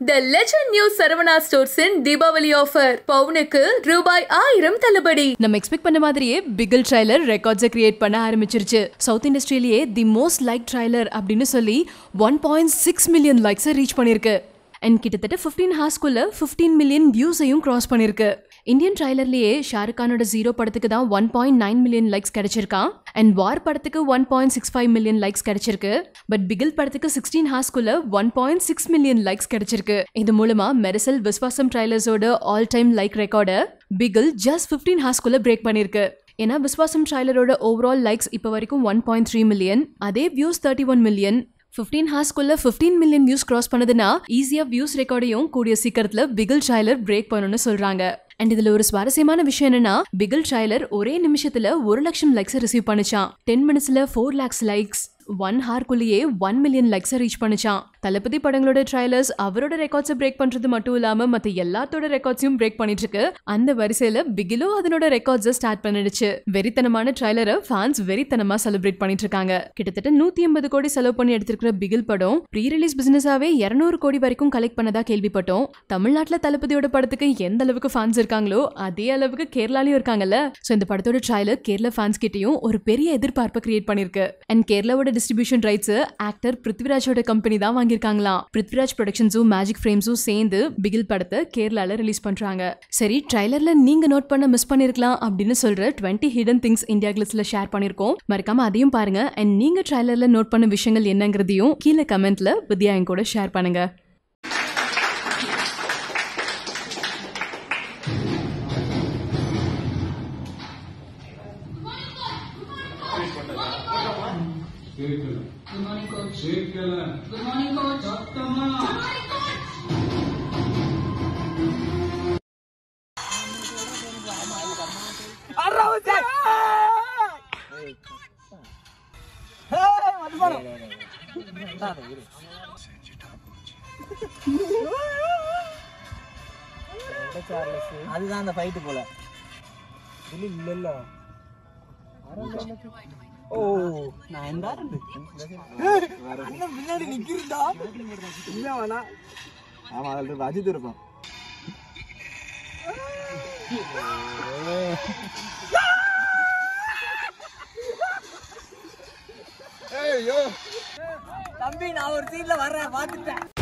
த legend new Saravana ஸ்டோர்ஸின் Deepavali offer பவுனுக்கு ரூபாய் ஆயிரம் தள்ளுபடி நம்ம எக்ஸ்பெக்ட் பண்ண மாதிரியே பிகில் ட்ரைலர் ரெக்கார்ட்ஸை கிரியேட் பண்ண ஆரம்பிச்சிருச்சு சவுத் இண்டஸ்ட்ரியிலேயே தி மோஸ்ட் லைக் ட்ரைலர் அப்படின்னு சொல்லி ஒன் பாயிண்ட் சிக்ஸ் மில்லியன் லைக்ஸை ரீச் பண்ணியிருக்கு அண்ட் கிட்டத்தட்ட ஃபிஃப்டீன் ஹார்ஸ்க்குள்ள ஃபிஃப்டீன் மில்லியன் வியூஸையும் கிராஸ் பண்ணியிருக்கு இந்தியன் ட்ரைலர்லேயே ஷாருக் கானோட ஜீரோ படத்துக்கு தான் one point nine million likes கிடைச்சிருக்கான் அண்ட் வார் படத்துக்கு one point six five million likes கிடைச்சிருக்கு பட் பிகில் படத்துக்கு சிக்ஸ்டீன் ஹார்ஸ்க்குள்ள one point six million likes கிடைச்சிருக்கு இது மூலமா மெரிசல் விஸ்வாசம் ட்ரைலர்ஸோட ஆல் டைம் லைக் ரெக்கார்டை பிகில் ஜஸ்ட் ஃபிஃப்டீன் ஹார்ஸ்க்குள்ள பிரேக் பண்ணியிருக்கு ஏன்னா விஸ்வாசம் ட்ரைலரோட ஓவரால் லைக்ஸ் இப்போ வரைக்கும் ஒன் பாயிண்ட் த்ரீ மில்லியன் அதே views thirty one million fifteen ஹார்ஸ்க்குள்ள ஃபிஃப்டீன் மில்லியன் வியூஸ் கிராஸ் பண்ணதுன்னா ஈஸியாக வியூஸ் ரெக்கார்டையும் கூடிய சீக்கிரத்தில் பிகில் ட்ரைலர் பிரேக் பண்ணணும்னு சொல்கிறாங்க அண்ட் இதுல ஒரு சுவாரஸ்யமான விஷயம் என்னன்னா பிகில் ட்ரைலர் ஒரே நிமிஷத்துல ஒரு லட்சம் லைக்ஸ் ரிசீவ் பண்ணுச்சான் டென் மினிட்ஸ்ல ஃபோர் லேக்ஸ் லைக்ஸ் ஒன் ஹார்க்குள்ளேயே ஒன் மில்லியன் லைக்ஸை ரீச் பண்ணுச்சான் தளபதி படங்களோட ட்ரைலர்ஸ் அவரோட ரெக்கார்ட்ஸை பிரேக் பண்றது மட்டும் இல்லாம மத்த எல்லாத்தோட ரெக்கார்ட்ஸையும் பிரேக் பண்ணிட்டு இருக்கு அந்த வரிசையில பிகிலோ அதனோட ரெக்கார்ட்ஸை ஸ்டார்ட் பண்ணிடுச்சு வெறித்தனமான ட்ரைலரை ஃபேன்ஸ் வெறித்தனமா செலிப்ரேட் பண்ணிட்டு இருக்காங்க கிட்டத்தட்ட நூத்தி எண்பது கோடி செலவு பண்ணி எடுத்திருக்கிற பிகில் படம் ப்ரீ ரிலீஸ் பிசினஸாவே இருநூறு கோடி வரைக்கும் கலெக்ட் பண்ணதா கேள்விப்பட்டோம் தமிழ்நாட்டுல தளபதியோட படத்துக்கு எந்த அளவுக்கு ஃபேன்ஸ் இருக்காங்களோ அதே அளவுக்கு கேரளாலையும் இருக்காங்கல்ல சோ இந்த படத்தோட ட்ரைலர் கேரளா ஃபேன்ஸ் கிட்டயும் ஒரு பெரிய எதிர்பார்ப்பை கிரியேட் பண்ணிருக்கு அண்ட் கேரளாவோட டிஸ்ட்ரிபியூஷன் ரைட்ஸ் ஆக்டர் பிருத்விராஜோட கம்பெனி தான் வாங்கியிருக்காங்களாம் பிருத்விராஜ் ப்ரொடக்ஷன்ஸும் மேஜிக் ஃப்ரேம்ஸும் சேர்ந்து பிகில் படத்தை கேரளால ரிலீஸ் பண்றாங்க சரி ட்ரைலர்ல நீங்க நோட் பண்ண மிஸ் பண்ணிருக்கலாம் அப்படின்னு சொல்ற டுவெண்ட்டி ஹிடன் திங்ஸ் இந்தியா கிளிஸ்ல ஷேர் பண்ணிருக்கோம் மறக்காம அதையும் பாருங்க அண்ட் நீங்க ட்ரைலர்ல நோட் பண்ண விஷயங்கள் என்னங்கிறதையும் கீழே கமெண்ட்ல வித்யா என் கூட ஷேர் பண்ணுங்க அதுதான் அந்த ஃபைட்டு போல இல்ல ஓ நான் எந்த முன்னாடி நிக்கிறா இல்ல வேணா ஆமா அதில் அஜித் இருப்பான் தம்பி நான் ஒரு சீன்ல வர்றேன் பாத்துட்டேன்